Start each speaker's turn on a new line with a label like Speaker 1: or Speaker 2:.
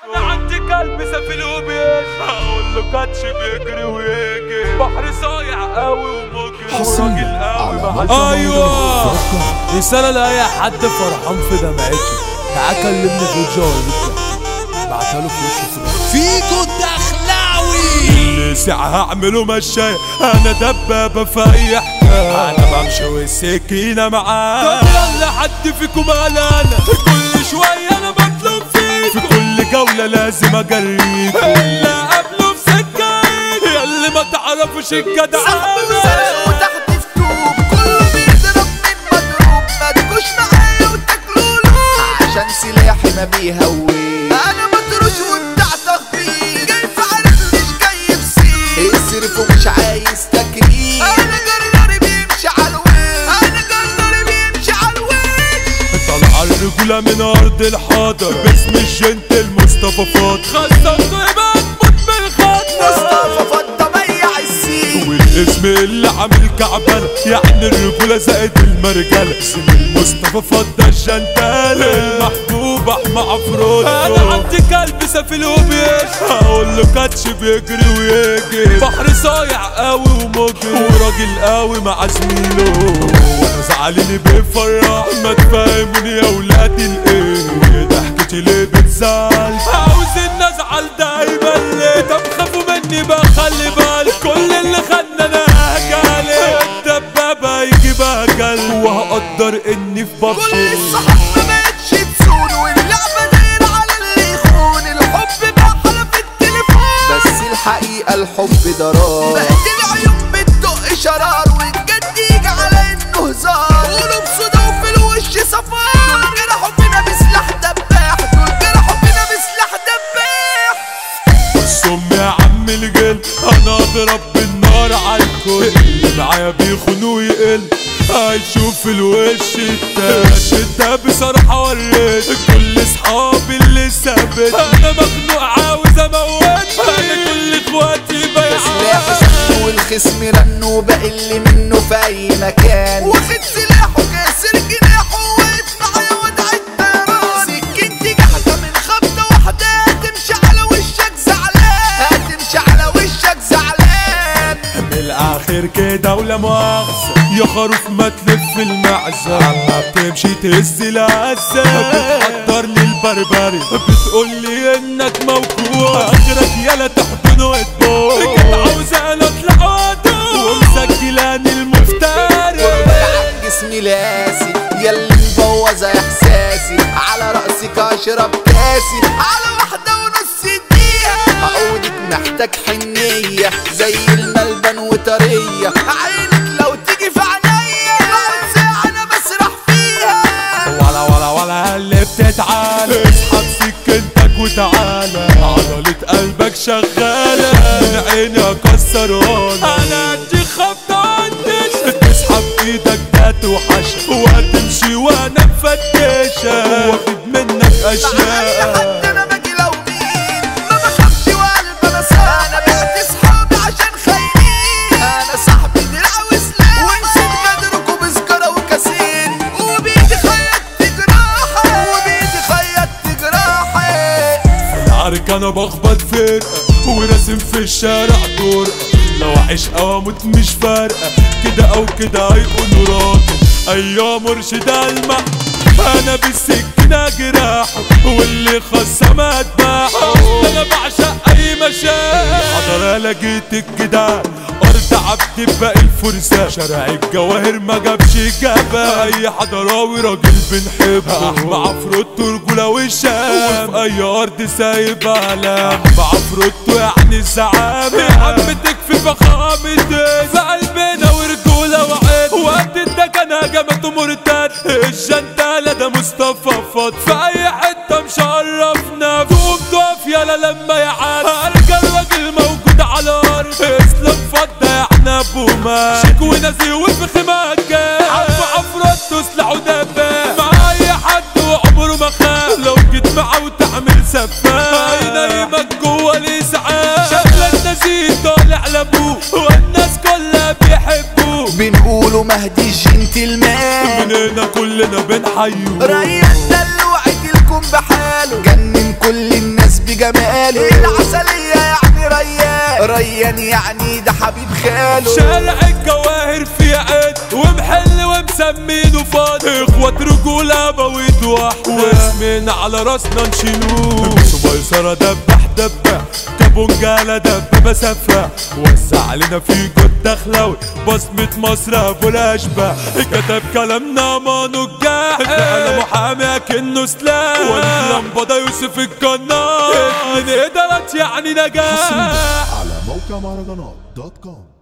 Speaker 1: انا عندي كلب سفل وبيش اقول له كاتش بيجري ويجي بحر صايع قوي ومجري وراجل قوي ما حدش
Speaker 2: ايوه رسالة لأي حد فرحان في دمعته تعال كلمني في وجهه بعتها له في وشه في فيكو الدخلاوي
Speaker 1: اللي ساعة هعمله مشاي انا دبابة في اي حكاية انا بمشي والسكينة معاه طب يلا حد فيكم قلقانة كل شوية انا بطلب فيك في كل جولة لازم اجريك الا قبله في سكة ياللي ما تعرفش الجدعانة
Speaker 3: وسرق وتحت في طوب كله بيضرب من مضروب ما تجوش معايا وتاكلوا له عشان سلاحي ما بيهوي انا مطروش وبتاع تخبيط جاي في عرق مش جاي بسيط اصرف ومش عايز تكريم انا جراري بيمشي على الوش انا جراري بيمشي على الوش
Speaker 1: طلع الرجولة من أرض الحاضر باسم الجنت المصطفى فاضل خسرته يبقى تموت بالخاطر
Speaker 3: مصطفى فضة بيع السين
Speaker 1: والاسم اللي عامل كعبلة يعني الرجولة زائد المرجلة اسم المصطفى فضة الجنتالة المحبوب أحمى عفروتو أنا عندي كلب سفل وبيش هقول له كاتش بيجري ويجي بحر صايع قوي ومجري وراجل قوي مع زميله وانا زعلي اللي بيفرح ما تفهمني يا ولادي الايه ضحكتي ليه بتزعل عاوز ان ازعل ده يبلي طب خافوا مني بقى خلي بالك كل اللي خدنا انا هجالي الدبابة يجي بهجل وهقدر اني في
Speaker 3: كل
Speaker 1: بابجي
Speaker 3: الصحاب ما بقتش تسون واللعبة دايرة على اللي يخون الحب بقى حلا في التليفون بس الحقيقة الحب ضرار بقت العيون بتدق شرار والجد يجي على انه هزار قلوب سودا وفي الوش صفار دول جرحوا فينا بسلاح دباح دول جرحوا فينا بسلاح دباح
Speaker 1: السم يا عم الجل انا اضرب بالنار على الكل اللي معايا بيخون ويقل هيشوف الوش التاني ده بصراحة وريت كل اصحابي اللي ثابت انا مخنوق عاوز اموت انا كل اخواتي
Speaker 3: سلاح
Speaker 1: بيعوا
Speaker 3: سحب والخصم رن وباقي اللي منه في اي مكان واخد سلاحه كاسر جناحه واقف معايا وضع الطيران سكنتي جاحدة من خبطة واحدة هتمشي على وشك زعلان هتمشي على وشك زعلان
Speaker 1: من الاخر كده ولا مؤاخذة يا خروف ما تلف المعزة عما بتمشي تهز العزة بتحضر للبربري بتقول لي انك موجوع اخرك يلا تحضن وتبوع كنت عاوزة انا اطلع وادوق ومسجلاني المفتري
Speaker 3: وبقى جسمي لاسي ياللي مبوظة احساسي على رأسك اشرب كاسي على واحدة ونص دقيقة عقودك محتاج حنية زي الملبن وطرية عينك لو تيجي في عينيا بعد ساعة انا بسرح فيها
Speaker 1: ولا ولا ولا اللي بتتعالى اسحب سكنتك وتعالى عضلة قلبك شغالة من عيني اكسرها انا ادي خبطة عندش تسحب ايدك ده توحش وهتمشي وانا مفتشة واخد منك
Speaker 3: مع اي
Speaker 1: اشياء
Speaker 3: حد انا باجي لو مين ما بخافش وقلب انا صاحي انا بعت اصحابي عشان خاينين انا صاحبي دراع وسلاح ونسيت غدركوا بسكرة وكاسين وبيدي خيطت جراحي وبيدي خيطت جراحي
Speaker 1: العرك انا بخبط فرقة وراسم في الشارع طرقة لو عيش او اموت مش فارقة كده او كده هيكون راكب ايام مرشد المع انا بالسكينة جراحه واللي خصم اتباعه انا بعشق اي مشاعر حضر لقيت الجدعان ارض عبد باقي الفرسان شارع الجواهر ما جابش جبا اي حضراوي راجل بنحبه احمى عفروتو رجوله والشام وفي اي ارض سايب علام احمى عفروتو يعني الزعامه يا عم تكفي فخامه في قلبنا ورجوله وعيد وقت الدكن هجمته مرتد الجنتالة ده مصطفى فاض في اي حته مشرفنا تقوم تقف يلا لما يعاد ارجع الراجل موجود على الارض اسلام فضة احنا بوما شيك ونازي وفي خماك عم عفرت سلاح ودباب مع اي حد وعمره ما خاف لو جيت معه وتعمل سفاح ينيمك جوه الاسعاف شكل النزيد طالع لابوه والناس كلها بيحبوه
Speaker 3: بنقوله مهدي الجنتلمان
Speaker 1: من هنا كلنا بنحيوه
Speaker 3: ريان دلوعت لكم بحاله جنن كل الناس خاله العسلية يعني ريان ريان يعني ده حبيب خاله
Speaker 1: شارع الجواهر في عين ومحل ومسمينه فاضي اخوات رجولة بويت واحدة واسمنا على راسنا نشيلوه مش ميسرة دبح دبح كابونجالة دب مسافة وسع علينا في جد دخلاوي بصمة مصر ابو الاشباه كتب كلامنا مانو الجاح انا محامي كأنه سلاح واللمبة ده يوسف الجنار اتنين قدرت يعني نجاح
Speaker 4: على موقع مهرجانات دوت كوم